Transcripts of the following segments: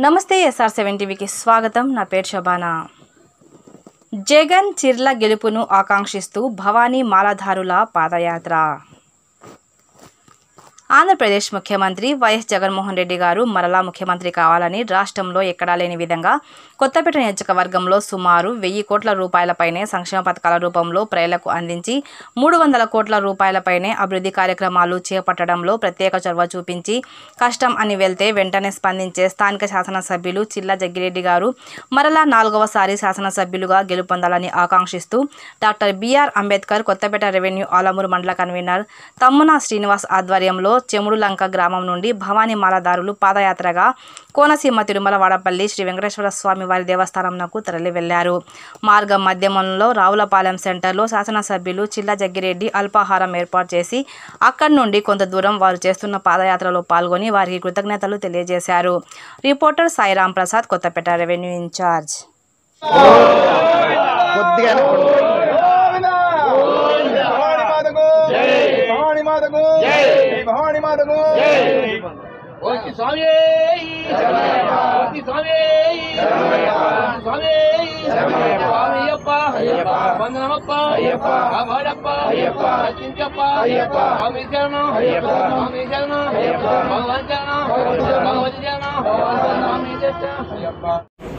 నమస్తే SR seven టీవీకి స్వాగతం నా పేరు శబానా జగన్ చిర్ల గెలుపును ఆకాంక్షిస్తూ భవానీ మాలాధారుల పాదయాత్ర ఆంధ్రప్రదేశ్ ముఖ్యమంత్రి వైఎస్ జగన్మోహన్ రెడ్డి గారు మరలా ముఖ్యమంత్రి కావాలని రాష్ట్రంలో ఎక్కడా లేని విధంగా కొత్తపేట నియోజకవర్గంలో సుమారు వెయ్యి కోట్ల రూపాయలపైనే సంక్షేమ పథకాల రూపంలో ప్రజలకు అందించి మూడు వందల కోట్ల రూపాయలపైనే అభివృద్ధి కార్యక్రమాలు చేపట్టడంలో ప్రత్యేక చొరవ చూపించి కష్టం అని వెళ్తే వెంటనే స్పందించే స్థానిక శాసనసభ్యులు చిల్ల జగ్గిరెడ్డి గారు మరలా నాలుగవసారి శాసనసభ్యులుగా గెలుపొందాలని ఆకాంక్షిస్తూ doctor BR Ambedkar Kothapeta revenue Alamuru mandal convener తమ్మున Srinivas ఆధ్వర్యంలో చెముడులంక గ్రామం నుండి భవానీ మాలదారులు పాదయాత్రగా కోనసీమ తిరుమల వాడపల్లి శ్రీ వెంకటేశ్వర స్వామి వారి దేవస్థానంకు తరలి వెళ్లారు మార్గం మధ్యమంలో రావులపాలెం సెంటర్లో శాసనసభ్యులు చిల్ల జగ్గిరెడ్డి అల్పాహారం ఏర్పాటు చేసి అక్కడి నుండి కొంత దూరం వారు చేస్తున్న పాదయాత్రలో పాల్గొని వారికి కృతజ్ఞతలు తెలియజేశారు reporter Sairam Prasad Kothapeta revenue in charge కొద్దిగా వెనక్కి భవాని మాతకు భవాని మాతకు భవాని మాతకు ఓకి స్వామి ఓకి స్వామి స్వామి స్వామి అయ్యప్ప వందనమప్ప కాపాడప్ప రచించప్ప స్వామి శరణం స్వామి శరణం భగవాన్ శరణం భగవతి శరణం స్వామి శరణం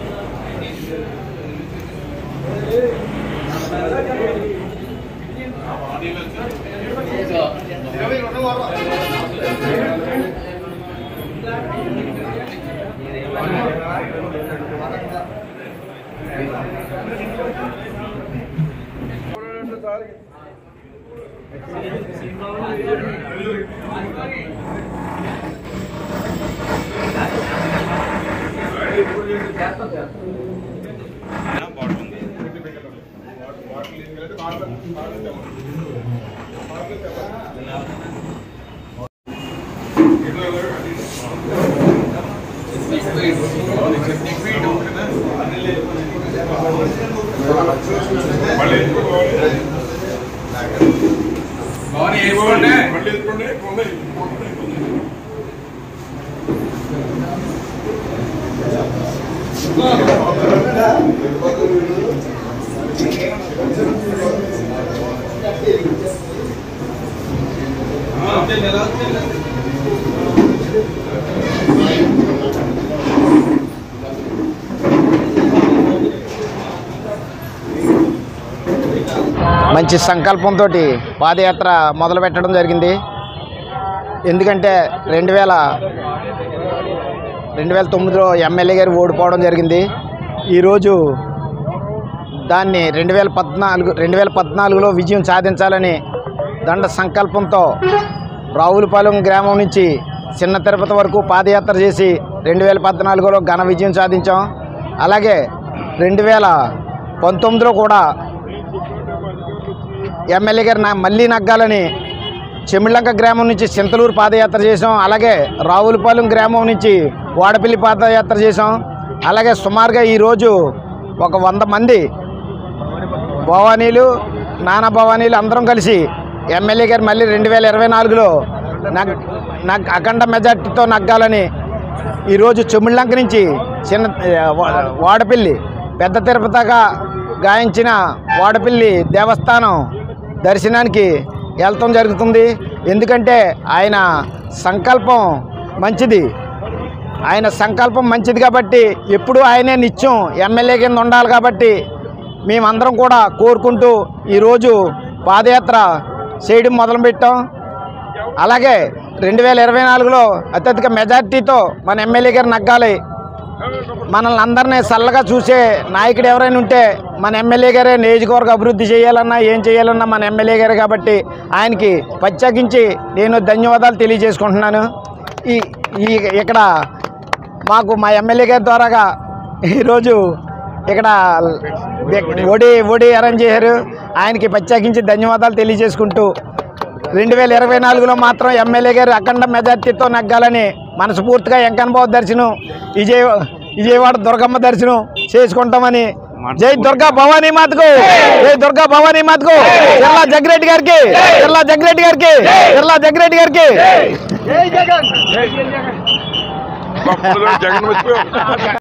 మంచి సంకల్పంతో పాదయాత్ర మొదలు పెట్టడం జరిగింది ఎందుకంటే రెండు వేల రెండు వేల తొమ్మిదిలో ఎమ్మెల్యే గారు ఓడిపోవడం జరిగింది ఈరోజు దాన్ని రెండు వేల పద్నాలుగు రెండు వేల పద్నాలుగులో విజయం సాధించాలని దండ సంకల్పంతో రావులపాలెం గ్రామం నుంచి చిన్న తిరుపతి వరకు పాదయాత్ర చేసి రెండు వేల పద్నాలుగులో ఘన విజయం సాధించాం అలాగే రెండు వేల పంతొమ్మిదిలో కూడా ఎమ్మెల్యే గారు నా మళ్ళీ నగ్గాలని చెమిళ్ళంక గ్రామం నుంచి చింతలూరు పాదయాత్ర చేసాం అలాగే రావులపాలెం గ్రామం నుంచి వాడపల్లి పాదయాత్ర చేసాం అలాగే సుమారుగా ఈరోజు ఒక వంద మంది భవానీలు నానా భవానీలు అందరం కలిసి ఎమ్మెల్యే గారు మళ్ళీ రెండు వేల ఇరవై నాలుగులో నగ్ నగ్ అఖండ మెజార్టీతో నగ్గాలని ఈరోజు చెమిళ్ళంక నుంచి చిన్న వా- వాడపల్లి పెద్ద తిరుపతిగా గాయించిన వాడపల్లి దేవస్థానం దర్శనానికి వెళ్తాం జరుగుతుంది ఎందుకంటే ఆయన సంకల్పం మంచిది ఆయన సంకల్పం మంచిది కాబట్టి ఎప్పుడు ఆయనే నిత్యం ఎమ్మెల్యే కింద ఉండాలి కాబట్టి మేమందరం కూడా కోరుకుంటూ ఈరోజు పాదయాత్ర చేయడం మొదలుపెట్టాం అలాగే రెండు వేల ఇరవై నాలుగులో అత్యధిక మెజార్టీతో మన ఎమ్మెల్యే గారు నగ్గాలి మనల్ని అందరినీ చల్లగా చూసే నాయకుడు ఎవరైనా ఉంటే మన ఎమ్మెల్యే గారే నియోజకవర్గ అభివృద్ధి చేయాలన్నా ఏం చేయాలన్నా మన ఎమ్మెల్యే గారే కాబట్టి ఆయనకి ప్రత్యేకించి నేను ధన్యవాదాలు తెలియజేసుకుంటున్నాను ఈ ఈ ఇక్కడ మాకు మా ఎమ్మెల్యే గారి ద్వారాగా ఈరోజు ఇక్కడ ఒడి ఒడి అరేంజ్ చేశారు ఆయనకి ప్రత్యేకించి ధన్యవాదాలు తెలియజేసుకుంటూ రెండు వేల ఇరవై నాలుగులో మాత్రం ఎమ్మెల్యే గారు అఖండ మెజార్టీతో నగ్గాలని మనస్ఫూర్తిగా వెంకన్నబాబు దర్శనం విజయ విజయవాడ దుర్గమ్మ దర్శనం చేసుకుంటామని జై దుర్గా భవానీ మాతకు జై దుర్గా భవానీ మాతకు జిల్లా జగ్రెడ్డి గారికి జిల్లా జగ్రెడ్డి గారికి జిల్లా జగ్రెడ్డి గారికి గొప్ప జగన్ మర్చిపోయావు